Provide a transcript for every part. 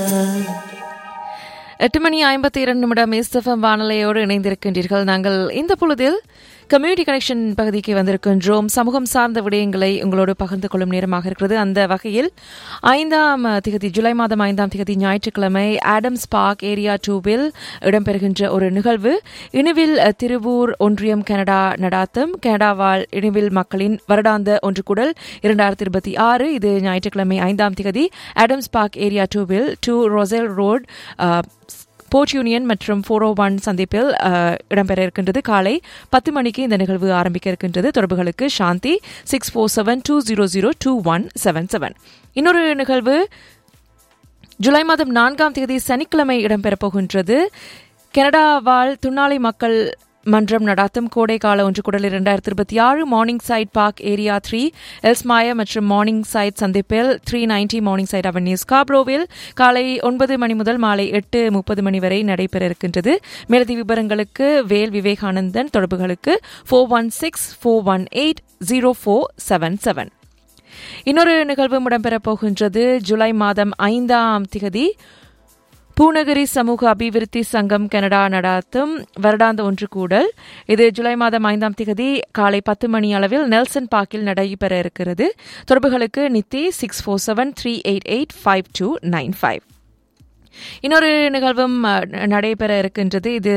எட்டு மணி ஐம்பத்தி இரண்டு நிமிடம் இஸ்தஃபம் வானொலியோடு இணைந்திருக்கின்றீர்கள் நாங்கள் இந்த பொழுதில் கம்யூனிட்டி கனெக்ஷன் பகுதிக்கு வந்திருக்கின்றோம் சமூகம் சார்ந்த விடயங்களை உங்களோடு பகிர்ந்து கொள்ளும் நேரமாக இருக்கிறது அந்த வகையில் ஐந்தாம் திகதி ஜூலை மாதம் ஐந்தாம் திகதி ஞாயிற்றுக்கிழமை ஆடம்ஸ் பார்க் ஏரியா டூவில் இடம்பெறுகின்ற ஒரு நிகழ்வு இணுவில் திருவூர் ஒன்றியம் கனடா நடாத்தும் கனடா வாழ் இணுவில் மக்களின் வருடாந்த ஒன்று கூடல் இரண்டாயிரத்தி இருபத்தி ஆறு இது ஞாயிற்றுக்கிழமை ஐந்தாம் திகதி ஆடம்ஸ் பார்க் ஏரியா டூவில் two Roselle road Port Union மற்றும் ஃபோர் ஓ ஒன் சந்திப்பில் இடம்பெற இருக்கின்றது காலை பத்து மணிக்கு இந்த நிகழ்வு ஆரம்பிக்க இருக்கின்றது தொடர்புகளுக்கு Shanthi six four seven two zero zero two one seven seven இன்னொரு நிகழ்வு ஜூலை மாதம் நான்காம் தேதி சனிக்கிழமை இடம்பெறப் போகின்றது கனடா வாழ் துண்ணாலை மக்கள் மன்றம் நடாத்தும் கோடைக்கால ஒன்று குடல் இரண்டாயிரத்தி இருபத்தி ஆறு Morningside Park area three Ellesmere மற்றும் மார்னிங் சைட் சந்திப்பில் three ninety Morningside Avenue ஸ்காப்ரோவில் காலை ஒன்பது மணி முதல் மாலை எட்டு முப்பது மணி வரை நடைபெற இருக்கின்றது மேலதி விவரங்களுக்கு வேல் விவேகானந்தன் தொடர்புகளுக்கு four one six four one eight zero four seven seven இன்னொரு நிகழ்வு இடம்பெறப் போகின்றது ஜூலை மாதம் ஐந்தாம் திகதி பூநகரி சமூக அபிவிருத்தி சங்கம் கனடா நடாத்தும் வருடாந்த ஒன்று கூடல் இது ஜூலை மாதம் ஐந்தாம் திகதி காலை பத்து மணி அளவில் நெல்சன் பார்க்கில் நடைபெற இருக்கிறது தொடர்புகளுக்கு Nithi six four seven three eight eight five two nine five இன்னொரு நிகழ்வும் நடைபெற இருக்கின்றது இது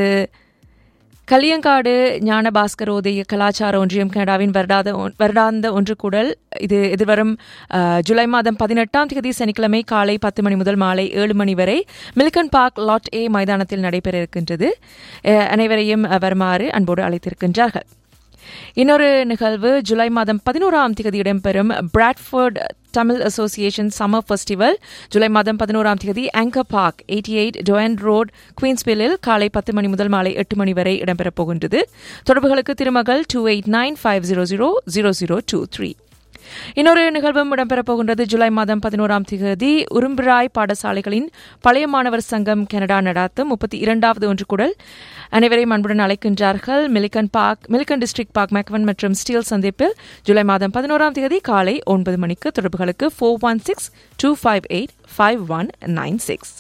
கலியங்காடு ஞானபாஸ்கரோதய கலாச்சார ஒன்றியம் கனடாவின் வருடாத வருடாந்த ஒன்று கூடல் இது எதிர்வரும் ஜூலை மாதம் பதினெட்டாம் தேதி சனிக்கிழமை காலை பத்து மணி முதல் மாலை ஏழு மணி வரை மில்கன் பார்க் லாட் ஏ மைதானத்தில் நடைபெற இருக்கின்றது அனைவரையும் வருமாறு அன்போடு அழைத்திருக்கின்றார்கள் இன்னொரு நிகழ்வு ஜூலை மாதம் பதினோராம் தேதி இடம்பெறும் Bradford Tamil Association Summer Festival ஜூலை மாதம் பதினோராம் தேதி Anchor Park eighty eight Doane Road குவீன்ஸ்பில்லில் காலை பத்து மணி முதல் மாலை எட்டு மணி வரை இடம்பெறப் போகின்றது தொடர்புகளுக்கு Thirumagal two eight nine five zero zero zero zero two three இன்னொரு நிகழ்வும் இடம்பெறப் போகின்றது ஜூலை மாதம் பதினோராம் தேதி உரும்பிராய் பாடசாலைகளின் பழைய மாணவர் சங்கம் கனடா நடாத்தும் முப்பத்தி இரண்டாவது ஒன்று கூடல் அனைவரையும் அன்புடன் அழைக்கின்றார்கள் Milliken Park Milliken District Park McCowan மற்றும் ஸ்டீல் சந்திப்பில் ஜூலை மாதம் பதினோராம் தேதி காலை ஒன்பது மணிக்கு தொடர்புகளுக்கு four one six two five eight five one nine six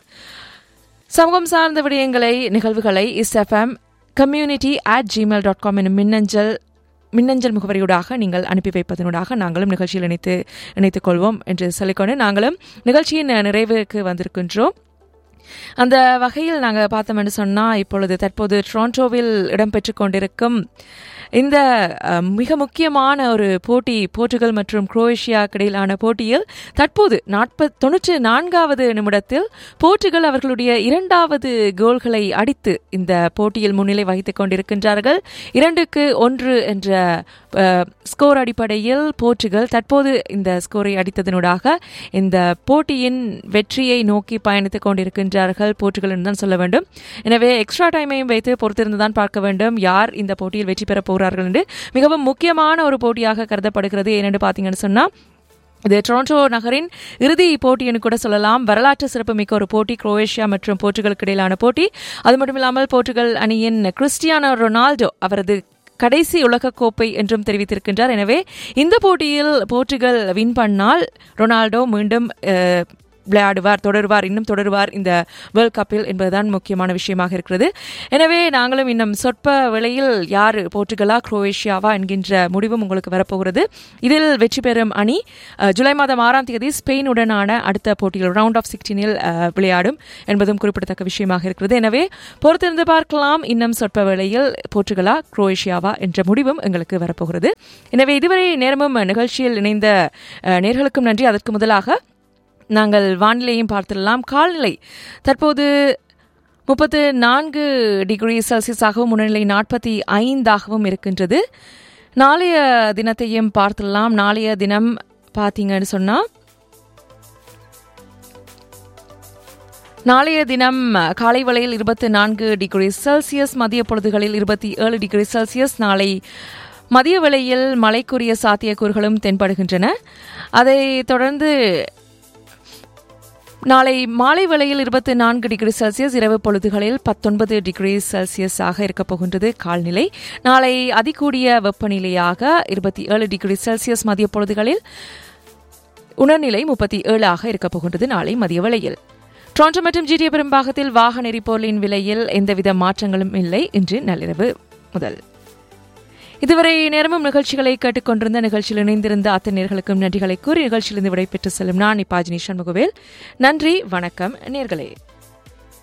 சமூகம் சார்ந்த விடயங்களை நிகழ்வுகளை is FM community at Gmail dot com எனும் மின்னஞ்சல் மின்னஞ்சல் முகவரியூடாக நீங்கள் அனுப்பி வைப்பதனூடாக நாங்களும் நிகழ்ச்சியில் இணைத்து இணைத்துக் கொள்வோம் என்று சொல்லிக்கொண்டு நாங்களும் நிகழ்ச்சியின் நிறைவுக்கு வந்திருக்கின்றோம் அந்த வகையில் நாங்கள் பார்த்தோம் என்று சொன்னால் இப்பொழுது தற்போது டொரண்டோவில் இடம்பெற்று கொண்டிருக்கும் இந்த மிக முக்கியமான ஒரு போட்டி போர்ச்சுகல் மற்றும் குரோவேஷியாவுக்கு இடையிலான போட்டியில் தற்போது நாற்பது தொன்னூற்றி நான்காவது நிமிடத்தில் போர்ச்சுகல் அவர்களுடைய இரண்டாவது கோல்களை அடித்து இந்த போட்டியில் முன்னிலை வகித்துக் கொண்டிருக்கின்றார்கள் இரண்டுக்கு ஒன்று என்ற ஸ்கோர் அடிப்படையில் போர்ச்சுகல் தற்போது இந்த ஸ்கோரை அடித்ததனூடாக இந்த போட்டியின் வெற்றியை நோக்கி பயணித்துக் கொண்டிருக்கின்றார்கள் போர்ச்சுகல் என்று தான் சொல்ல வேண்டும் எனவே எக்ஸ்ட்ரா டைமையும் வைத்து பொறுத்திருந்து தான் பார்க்க வேண்டும் யார் இந்த போட்டியில் வெற்றி பெறப் போகிறார்கள் என்று மிகவும் முக்கியமான ஒரு போட்டியாக கருதப்படுகிறது ஏனென்று பார்த்தீங்கன்னு சொன்னால் இது டொரண்டோ நகரின் இறுதி போட்டின்னு கூட சொல்லலாம் வரலாற்று சிறப்புமிக்க ஒரு போட்டி குரோவேஷியா மற்றும் போர்ச்சுகலுக்கு இடையிலான போட்டி அது மட்டும் இல்லாமல் போர்ச்சுகல் அணியின் கிறிஸ்டியானோ ரொனால்டோ அவரது கடைசி உலகக்கோப்பை என்றும் தெரிவித்திருக்கின்றார் எனவே இந்த போட்டியில் போர்ச்சுகல் வின் பண்ணால் ரொனால்டோ மீண்டும் விளையாடுவார் தொடருவார் இன்னும் தொடருவார் இந்த வேர்ல்ட் கப்பில் என்பதுதான் முக்கியமான விஷயமாக இருக்கிறது எனவே நாங்களும் இன்னும் சொற்ப விலையில் யார் போர்ச்சுகலா குரோவேஷியாவா என்கின்ற முடிவும் உங்களுக்கு வரப்போகிறது இதில் வெற்றி பெறும் அணி ஜூலை மாதம் ஆறாம் தேதி ஸ்பெயினுடனான அடுத்த போட்டியில் ரவுண்ட் ஆஃப் சிக்ஸ்டீனில் விளையாடும் என்பதும் குறிப்பிடத்தக்க விஷயமாக இருக்கிறது எனவே பொறுத்திருந்து பார்க்கலாம் இன்னும் சொற்ப வேளையில் போர்ச்சுகலா குரோவேஷியாவா என்ற முடிவும் எங்களுக்கு வரப்போகிறது எனவே இதுவரை நேரமும் நிகழ்ச்சியில் இணைந்த நேர்களுக்கும் நன்றி அதற்கு முதலாக நாங்கள் வானிலையும் பார்த்துடலாம் கால்நிலை தற்போது முப்பத்து நான்கு டிகிரி செல்சியஸாகவும் முன்னிலை நாற்பத்தி ஐந்தாகவும் இருக்கின்றது நாளைய தினத்தையும் பார்த்துடலாம் நாளைய தினம் பார்த்தீங்கன்னு சொன்னால் நாளைய தினம் காலை வேளையில் இருபத்தி நான்கு டிகிரி செல்சியஸ் மதிய பொழுதுகளில் இருபத்தி ஏழு டிகிரி செல்சியஸ் நாளை மதிய வேளையில் மழைக்குரிய சாத்தியக்கூறுகளும் தென்படுகின்றன அதைத் தொடர்ந்து நாளை மாலை வேளையில் இருபத்தி நான்கு டிகிரி செல்சியஸ் இரவு பொழுதுகளில் பத்தொன்பது டிகிரி செல்சியஸாக இருக்கப் போகின்றது கால்நிலை நாளை அதிகூடிய வெப்பநிலையாக இருபத்தி ஏழு டிகிரி செல்சியஸ் மதிய பொழுதுகளில் உணர்நிலை முப்பத்தி ஏழாக இருக்கப் போகின்றது நாளை மதிய வேளையில் டொரண்டோ மற்றும் ஜிடிஏ பெரும்பாகத்தில் வாகன எரிபொருளின் விலையில் எந்தவித மாற்றங்களும் இல்லை இன்று நள்ளிரவு முதல் இதுவரை நேரமும் நிகழ்ச்சிகளை கேட்டுக்கொண்டிருந்த நிகழ்ச்சியில் இணைந்திருந்த அத்தனையர்களுக்கும் நன்றிகளை கூறி நிகழ்ச்சியிலிருந்து விடைபெற்று செல்லும் நான் இப்பாஜினி சண்முகவேல் நன்றி வணக்கம் நேர்களே